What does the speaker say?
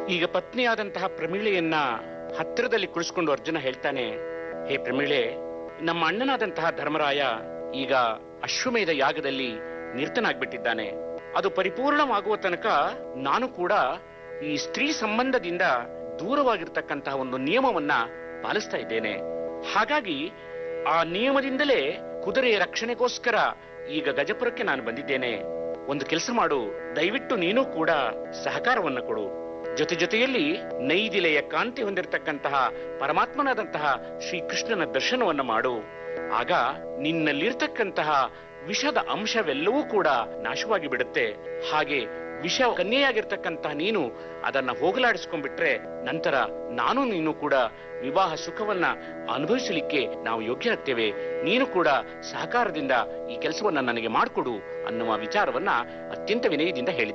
ಈಗ ಪತ್ನಿಯಾದಂತಹ ಪ್ರಮೀಳೆಯನ್ನ ಹತ್ತಿರದಲ್ಲಿ ಕುಳಿಸ್ಕೊಂಡು ಅರ್ಜುನ ಹೇಳ್ತಾನೆ ಹೇ ಪ್ರಮೀಳೆ ನಮ್ಮ ಅಣ್ಣನಾದಂತಹ ಧರ್ಮರಾಯ ಈಗ ಅಶ್ವಮೇಧ ಯಾಗದಲ್ಲಿ ನಿರ್ತನಾಗ್ಬಿಟ್ಟಿದ್ದಾನೆ ಅದು ಪರಿಪೂರ್ಣವಾಗುವ ತನಕ ನಾನು ಕೂಡ ಈ ಸ್ತ್ರೀ ಸಂಬಂಧದಿಂದ ದೂರವಾಗಿರ್ತಕ್ಕಂತಹ ಒಂದು ನಿಯಮವನ್ನ ಪಾಲಿಸ್ತಾ ಇದ್ದೇನೆ ಹಾಗಾಗಿ ಆ ನಿಯಮದಿಂದಲೇ ಕುದುರೆಯ ರಕ್ಷಣೆಗೋಸ್ಕರ ಈಗ ಗಜಪುರಕ್ಕೆ ನಾನು ಬಂದಿದ್ದೇನೆ ಒಂದು ಕೆಲಸ ಮಾಡು ದಯವಿಟ್ಟು ನೀನು ಕೂಡ ಸಹಕಾರವನ್ನ ಕೊಡು ಜೊತೆ ಜೊತೆಯಲ್ಲಿ ನೈದಿಲೆಯ ಕಾಂತಿ ಹೊಂದಿರತಕ್ಕಂತಹ ಪರಮಾತ್ಮನಾದಂತಹ ಶ್ರೀಕೃಷ್ಣನ ದರ್ಶನವನ್ನ ಮಾಡು ಆಗ ನಿನ್ನಲ್ಲಿರ್ತಕ್ಕಂತಹ ವಿಷದ ಅಂಶವೆಲ್ಲವೂ ಕೂಡ ನಾಶವಾಗಿ ಬಿಡುತ್ತೆ ಹಾಗೆ ವಿಷ ಕನ್ಯೆಯಾಗಿರ್ತಕ್ಕಂತಹ ನೀನು ಅದನ್ನ ಹೋಗಲಾಡಿಸ್ಕೊಂಡ್ಬಿಟ್ರೆ ನಂತರ ನಾನು ನೀನು ಕೂಡ ವಿವಾಹ ಸುಖವನ್ನ ಅನುಭವಿಸಲಿಕ್ಕೆ ನಾವು ಯೋಗ್ಯರಾಗ್ತೇವೆ ನೀನು ಕೂಡ ಸಹಕಾರದಿಂದ ಈ ಕೆಲಸವನ್ನ ನನಗೆ ಮಾಡಿಕೊಡು ಅನ್ನುವ ವಿಚಾರವನ್ನ ಅತ್ಯಂತ ವಿನಯದಿಂದ ಹೇಳಿದ್ದ